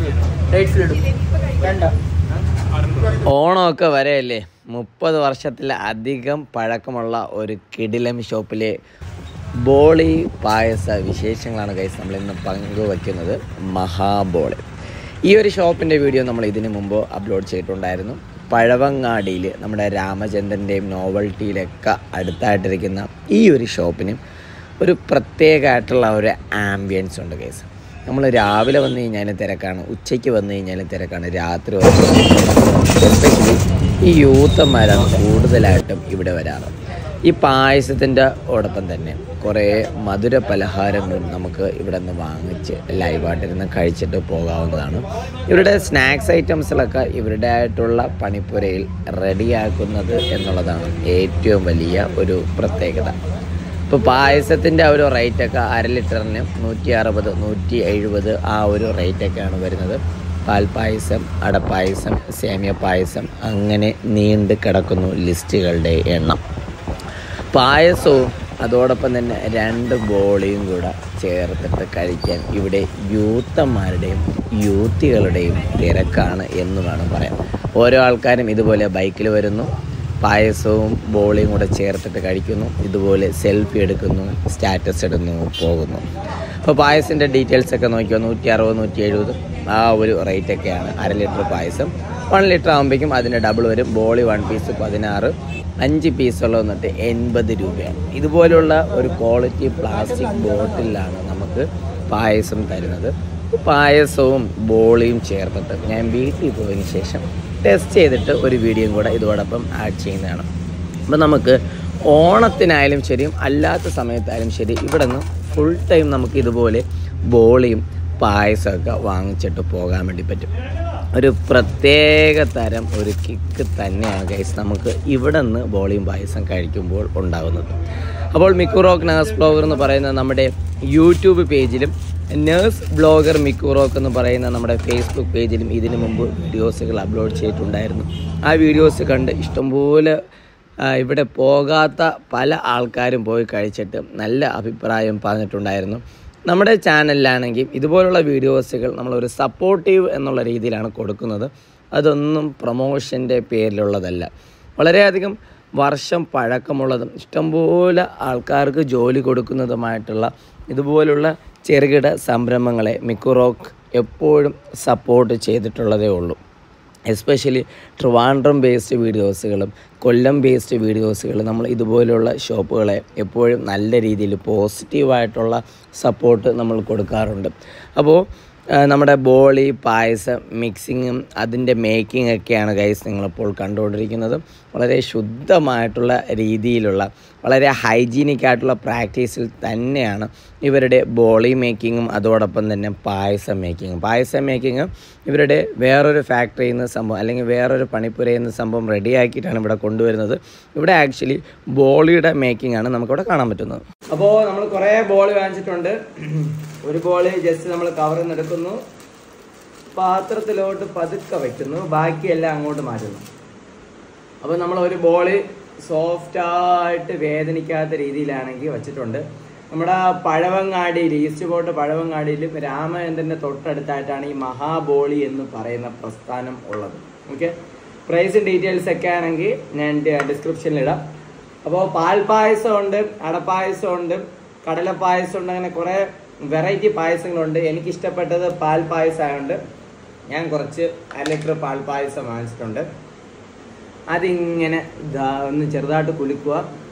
ഡേറ്റ്സിലിടും രണ്ടോ ഓണമൊക്കെ വരെയല്ലേ മുപ്പത് വർഷത്തിലധികം പഴക്കമുള്ള ഒരു കിടിലം ഷോപ്പിലെ ബോളി പായസ വിശേഷങ്ങളാണ് ഗൈസ് നമ്മൾ ഇന്ന് പങ്കുവയ്ക്കുന്നത് മഹാബോളി ഈ ഒരു ഷോപ്പിൻ്റെ വീഡിയോ നമ്മൾ ഇതിനു മുമ്പ് അപ്ലോഡ് ചെയ്തിട്ടുണ്ടായിരുന്നു പഴവങ്ങാടിയിൽ നമ്മുടെ രാമചന്ദ്രൻ്റെയും നോവൽറ്റിയിലൊക്കെ അടുത്തായിട്ടിരിക്കുന്ന ഈ ഒരു ഷോപ്പിനും ഒരു പ്രത്യേകമായിട്ടുള്ള ഒരു ആംബിയൻസ് ഉണ്ട് ഗൈസ് നമ്മൾ രാവിലെ വന്നു കഴിഞ്ഞാലും തിരക്കാണ് ഉച്ചയ്ക്ക് വന്നു കഴിഞ്ഞാലും തിരക്കാണ് രാത്രി എസ്പെഷ്യലി ഈ യൂത്തന്മാരാണ് കൂടുതലായിട്ടും ഇവിടെ വരാറ് ഈ പായസത്തിൻ്റെ ഓടൊപ്പം തന്നെ കുറേ മധുര പലഹാരങ്ങളും നമുക്ക് ഇവിടെ നിന്ന് വാങ്ങിച്ച് ലൈവായിട്ടിരുന്ന് കഴിച്ചിട്ട് പോകാവുന്നതാണ് ഇവരുടെ സ്നാക്സ് ഐറ്റംസിലൊക്കെ ഇവരുടെ ആയിട്ടുള്ള പണിപ്പുരയിൽ റെഡിയാക്കുന്നത് എന്നുള്ളതാണ് ഏറ്റവും വലിയ ഒരു പ്രത്യേകത ഇപ്പോൾ പായസത്തിൻ്റെ ആ ഒരു റേറ്റൊക്കെ അര ലിറ്ററിന് നൂറ്റി അറുപത് നൂറ്റി എഴുപത് ആ ഒരു റേറ്റൊക്കെയാണ് വരുന്നത് പാൽപ്പായസം അടപ്പായസം സേമിയ പായസം അങ്ങനെ നീണ്ട് കിടക്കുന്നു ലിസ്റ്റുകളുടെ എണ്ണം പായസവും അതോടൊപ്പം തന്നെ രണ്ട് ബോളിയും കൂടെ ചേർത്തിട്ട് കഴിക്കാൻ ഇവിടെ യൂത്തന്മാരുടെയും യൂത്തികളുടെയും തിരക്കാണ് എന്ന് വേണം പറയാൻ ഓരോ ആൾക്കാരും ഇതുപോലെ ബൈക്കിൽ വരുന്നു പായസവും ബോളിയും കൂടെ ചേർത്തിട്ട് കഴിക്കുന്നു ഇതുപോലെ സെൽഫി എടുക്കുന്നു സ്റ്റാറ്റസ് ഇടുന്നു പോകുന്നു അപ്പോൾ പായസത്തിൻ്റെ ഡീറ്റെയിൽസ് ഒക്കെ നോക്കിയോ നൂറ്റി അറുപത് നൂറ്റി എഴുപത് ആ ഒരു റേറ്റൊക്കെയാണ് അര ലിറ്റർ പായസം വൺ ലിറ്റർ ആകുമ്പോഴേക്കും അതിൻ്റെ ഡബിൾ വരും ബോളി വൺ പീസ് പതിനാറ് അഞ്ച് പീസുള്ള വന്നിട്ട് എൺപത് രൂപയാണ് ഇതുപോലുള്ള ഒരു ക്വാളിറ്റി പ്ലാസ്റ്റിക് ബോട്ടിലാണ് നമുക്ക് പായസം തരുന്നത് പായസവും ബോളിയും ചേർത്തിട്ട് ഞാൻ വീട്ടിൽ പോയതിന് ശേഷം ടെസ്റ്റ് ചെയ്തിട്ട് ഒരു വീഡിയോയും കൂടെ ഇതോടൊപ്പം ആഡ് ചെയ്യുന്നതാണ് അപ്പം നമുക്ക് ഓണത്തിനായാലും ശരിയും അല്ലാത്ത സമയത്തായാലും ശരി ഇവിടെ നിന്ന് ഫുൾ ടൈം നമുക്ക് ഇതുപോലെ ബോളിയും പായസമൊക്കെ വാങ്ങിച്ചിട്ട് പോകാൻ വേണ്ടി പറ്റും ഒരു പ്രത്യേക തരം ഒരു കിക്ക് തന്നെയാണ് ഗൈസ് നമുക്ക് ഇവിടെ നിന്ന് ബോളിയും പായസം കഴിക്കുമ്പോൾ ഉണ്ടാകുന്നത് അപ്പോൾ മിക്കുറോക്ക് നേഴ്സ് ബ്ലോഗർ എന്ന് പറയുന്ന നമ്മുടെ യൂട്യൂബ് പേജിലും നേഴ്സ് ബ്ലോഗർ മിക്കുറോക്ക് എന്ന് പറയുന്ന നമ്മുടെ ഫേസ്ബുക്ക് പേജിലും ഇതിനു മുമ്പ് വീഡിയോസുകൾ അപ്ലോഡ് ചെയ്തിട്ടുണ്ടായിരുന്നു ആ വീഡിയോസ് കണ്ട് ഇഷ്ടംപോലെ ആ, ഇവിടെ പോകാത്ത പല ആൾക്കാരും പോയി കഴിച്ചിട്ട് നല്ല അഭിപ്രായം പറഞ്ഞിട്ടുണ്ടായിരുന്നു നമ്മുടെ ചാനലിലാണെങ്കിൽ ഇതുപോലുള്ള വീഡിയോസുകൾ നമ്മളൊരു സപ്പോർട്ടീവ് എന്നുള്ള രീതിയിലാണ് കൊടുക്കുന്നത് അതൊന്നും പ്രൊമോഷൻ്റെ പേരിലുള്ളതല്ല വളരെയധികം വർഷം പഴക്കമുള്ളതും ഇഷ്ടംപോലെ ആൾക്കാർക്ക് ജോലി കൊടുക്കുന്നതുമായിട്ടുള്ള ഇതുപോലുള്ള ചെറുകിട സംരംഭങ്ങളെ മിക്കുറോക്ക് എപ്പോഴും സപ്പോർട്ട് ചെയ്തിട്ടുള്ളതേ ഉള്ളൂ എസ്പെഷ്യലി ട്രിവാൻഡ്രം ബേസ്ഡ് വീഡിയോസുകളും കൊല്ലം ബേസ്ഡ് വീഡിയോസുകൾ നമ്മൾ ഇതുപോലുള്ള ഷോപ്പുകളെ എപ്പോഴും നല്ല രീതിയിൽ പോസിറ്റീവായിട്ടുള്ള സപ്പോർട്ട് നമ്മൾ കൊടുക്കാറുണ്ട് അപ്പോൾ ആ, നമ്മുടെ ബോളി പായസം മിക്സിങ്ങും അതിൻ്റെ മേക്കിംഗ് ഒക്കെയാണ് ഗൈസ് നിങ്ങളിപ്പോൾ കണ്ടുകൊണ്ടിരിക്കുന്നത് വളരെ ശുദ്ധമായിട്ടുള്ള രീതിയിലുള്ള വളരെ ഹൈജീനിക് ആയിട്ടുള്ള പ്രാക്ടീസിൽ തന്നെയാണ് ഇവരുടെ ബോളി മേക്കിങ്ങും അതോടൊപ്പം തന്നെ പായസം മേക്കിങ്ങും പായസം മേക്കിങ് ഇവരുടെ വേറൊരു ഫാക്ടറിയിൽ നിന്ന് സംഭവം അല്ലെങ്കിൽ വേറൊരു പണിപ്പുരയിൽ നിന്ന് സംഭവം റെഡിയാക്കിയിട്ടാണ് ഇവിടെ കൊണ്ടുവരുന്നത് ഇവിടെ ആക്ച്വലി ബോളിയുടെ മേക്കിംഗ് ആണ് നമുക്കിവിടെ കാണാൻ പറ്റുന്നത് അപ്പോൾ നമ്മൾ കുറേ ബോൾ വാങ്ങിച്ചിട്ടുണ്ട് ഒരു ബോള് ജസ്റ്റ് നമ്മൾ കവറിൽ നിന്ന് എടുക്കുന്നു പാത്രത്തിലോട്ട് പതുക്കെ വയ്ക്കുന്നു ബാക്കിയെല്ലാം അങ്ങോട്ട് മാറ്റുന്നു അപ്പോൾ നമ്മൾ ഒരു ബോള് സോഫ്റ്റായിട്ട് വേദനിക്കാത്ത രീതിയിലാണെങ്കിൽ വെച്ചിട്ടുണ്ട് നമ്മുടെ പഴവങ്ങാടിയിൽ ഈസ്റ്റ് പോട്ട് പഴവങ്ങാടിയിലും രാമചന്ദ്രൻ്റെ തൊട്ടടുത്തായിട്ടാണ് ഈ മഹാബോളി എന്ന് പറയുന്ന പ്രസ്ഥാനം ഉള്ളത് ഓക്കെ പ്രൈസും ഡീറ്റെയിൽസ് ഒക്കെ ആണെങ്കിൽ ഞാൻ ഡിസ്ക്രിപ്ഷനിൽ ഇടാം അപ്പോൾ പാൽപ്പായസം ഉണ്ട് അടപ്പായസം ഉണ്ട് കടലപ്പായസം ഉണ്ട് അങ്ങനെ കുറേ വെറൈറ്റി പായസങ്ങളുണ്ട് എനിക്ക് ഇഷ്ടപ്പെട്ടത് പാൽ പായസം ആയതുകൊണ്ട് ഞാൻ കുറച്ച് അര ലിറ്റർ പാൽ പായസം വാങ്ങിച്ചിട്ടുണ്ട് അതിങ്ങനെ ദാ ഒന്ന് ചെറുതായിട്ട് കുലുക്കുക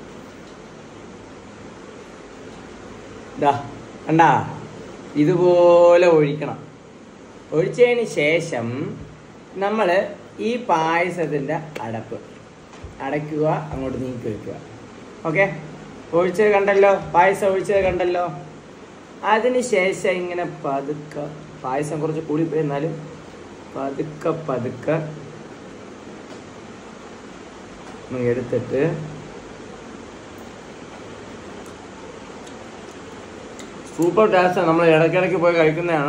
ദാ കണ്ടാ ഇതുപോലെ ഒഴിക്കണം ഒഴിച്ചതിന് ശേഷം നമ്മൾ ഈ പായസത്തിൻ്റെ അടപ്പ് അടയ്ക്കുക അങ്ങോട്ട് നീക്കി വയ്ക്കുക ഓക്കെ ഒഴിച്ചത് കണ്ടല്ലോ പായസം ഒഴിച്ചത് കണ്ടല്ലോ അതിന് ശേഷം ഇങ്ങനെ പതുക്കെ പായസം കുറച്ച് കൂടിപ്പോയി എന്നാലും പതുക്കെ പതുക്കെ ഒന്ന് എടുത്തിട്ട് സൂപ്പർ ടേസ്റ്റാണ് നമ്മൾ ഇടയ്ക്കിടയ്ക്ക് പോയി കഴിക്കുന്നതാണ്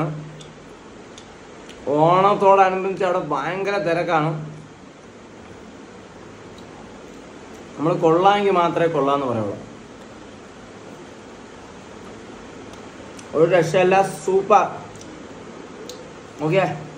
ഓണത്തോടനുബന്ധിച്ച് അവിടെ ഭയങ്കര തിരക്കാണ് നമ്മൾ കൊള്ളാമെങ്കിൽ മാത്രമേ കൊള്ളാന്ന് പറയുള്ളൂ ഒരു രക്ഷയല്ല സൂപ്പർ ഓക്കെ